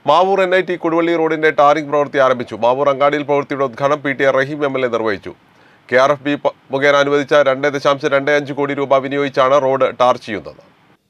Mavoor N I T Koduvally റോഡിന്റെ tarring പ്രവൃത്തി ആരംഭിച്ചു മാവൂർ അങ്ങാടിയിൽ പ്രവൃത്തിയുടെ ഉദ്ഘാടനം P T A Rahim M L A നിർവഹിച്ചു കെ ആർ എഫ് ബി പ- മുഖേന അനുവദിച്ച രണ്ട് ദശാംശം രണ്ട് അഞ്ച് കോടി രൂപ വിനിയോഗിച്ചാണ് റോഡ് ടാർ ചെയ്യുന്നത്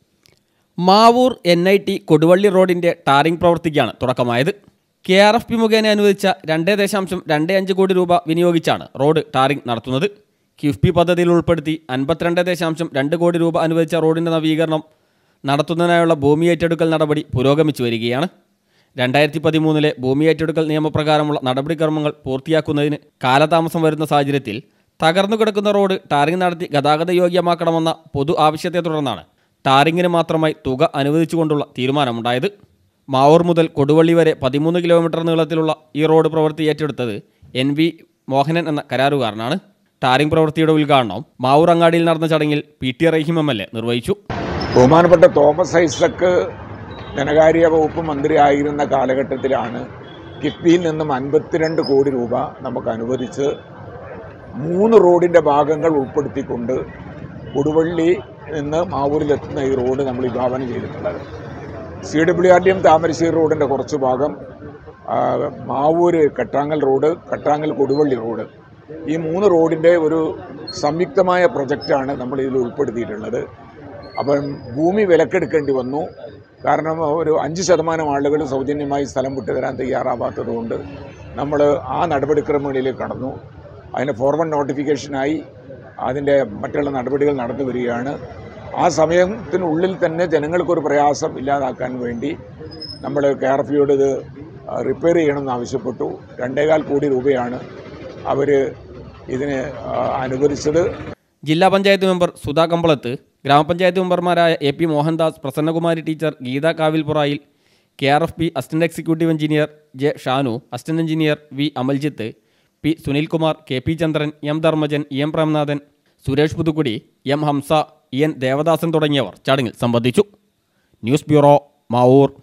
Mavoor N I T Koduvally റോഡിന്റെ ടാറിംഗ് പ്രവൃത്തിക്കാണ് തുടക്കമായത് കെ ആർ എഫ് പി മുഖേന അനുവദിച്ച രണ്ട് ദശാംശം രണ്ട് അഞ്ച് കോടി രൂപ വിനിയോഗിച്ചാണ് റോഡ് ടാറിംഗ് നടത്തുന്നത് കിഫ്ബി പദ്ധതിയിൽ ഉൾപ്പെടുത്തി അൻപത്തിരണ്ട് ദശാംശം രണ്ട് കോടി രൂപ അനുവദിച്ച റോഡിന്റെ നവീകരണം നടത്തുന്നതിനായുള്ള ഭൂമി ഏറ്റെടുക്കൽ നടപടി പുരോഗമിച്ചു വരികയാണ് രണ്ടായിരത്തി പതിമൂന്നിലെ ഭൂമി ഏറ്റെടുക്കൽ നിയമപ്രകാരമുള്ള നടപടിക്രമങ്ങൾ പൂർത്തിയാക്കുന്നതിന് കാലതാമസം വരുന്ന സാഹചര്യത്തിൽ തകർന്നു കിടക്കുന്ന റോഡ് ടാറിംഗ് നടത്തി ഗതാഗത യോഗ്യമാക്കണമെന്ന പൊതു ആവശ്യത്തെ തുടർന്നാണ് ടാറിങ്ങിന് മാത്രമായി തുക അനുവദിച്ചുകൊണ്ടുള്ള തീരുമാനമുണ്ടായത് മാവൂർ മുതൽ കൊടുവള്ളി വരെ പതിമൂന്ന് കിലോമീറ്റർ നീളത്തിലുള്ള ഈ റോഡ് പ്രവൃത്തി ഏറ്റെടുത്തത് എൻ വി മോഹനൻ എന്ന കരാറുകാരനാണ് ടാറിംഗ് പ്രവൃത്തിയുടെ ഉദ്ഘാടനം മാവൂർ അങ്ങാടിയിൽ നടന്ന ചടങ്ങിൽ P T Rahim M L A നിർവഹിച്ചു ബഹുമാനപ്പെട്ട തോമസ് ഐസക്ക് ധനകാര്യ വകുപ്പ് മന്ത്രിയായിരുന്ന കാലഘട്ടത്തിലാണ് കിഫ്ബിയിൽ നിന്നും അൻപത്തിരണ്ട് കോടി രൂപ നമുക്ക് അനുവദിച്ച് മൂന്ന് റോഡിൻ്റെ ഭാഗങ്ങൾ ഉൾപ്പെടുത്തിക്കൊണ്ട് കൊടുവള്ളി നിന്ന് മാവൂരിലെത്തുന്ന ഈ റോഡ് നമ്മൾ വിഭാവനം ചെയ്തിട്ടുള്ളത് C W R D M Thamarassery റോഡിൻ്റെ കുറച്ച് ഭാഗം ആ, മാവൂര് കട്ടാങ്ങൽ റോഡ് കട്ടാങ്ങൽ കൊടുവള്ളി റോഡ് ഈ മൂന്ന് റോഡിൻ്റെ ഒരു സംയുക്തമായ പ്രൊജക്റ്റാണ് നമ്മൾ ഇതിൽ ഉൾപ്പെടുത്തിയിട്ടുള്ളത് അപ്പം ഭൂമി വിലക്കെടുക്കേണ്ടി വന്നു കാരണം ഒരു അഞ്ച് ശതമാനം ആളുകൾ സൗജന്യമായി സ്ഥലം വിട്ടുതരാൻ തയ്യാറാവാത്തതുകൊണ്ട് നമ്മൾ ആ നടപടിക്രമങ്ങളിലേക്ക് കടന്നു അതിന് ഫോർവേഡ് നോട്ടിഫിക്കേഷനായി അതിൻ്റെ മറ്റുള്ള നടപടികൾ നടന്നു വരികയാണ് ആ സമയത്തിനുള്ളിൽ തന്നെ ജനങ്ങൾക്കൊരു പ്രയാസം ഇല്ലാതാക്കാൻ വേണ്ടി നമ്മൾ കെ ആർ എഫ് ഇത് റിപ്പയർ ചെയ്യണമെന്ന് ആവശ്യപ്പെട്ടു രണ്ടേകാൽ കോടി രൂപയാണ് അവർ ഇതിന് ആ, അനുവദിച്ചത് ജില്ലാ പഞ്ചായത്ത് മെമ്പർ സുധാ കമ്പളത്ത് ഗ്രാമപഞ്ചായത്ത് മെമ്പർമാരായ A P Mohandas Prasannakumari teacher Geetha Kavilpurayil K R F B assistant executive engineer J Shanu assistant engineer V Amaljith P Sunilkumar K P Chandran M Dharmajan E M Premnathan Suresh Puthukkudi M Hamsa E N Devadasan തുടങ്ങിയവർ ചടങ്ങിൽ സംബന്ധിച്ചു ന്യൂസ് ബ്യൂറോ മാവൂർ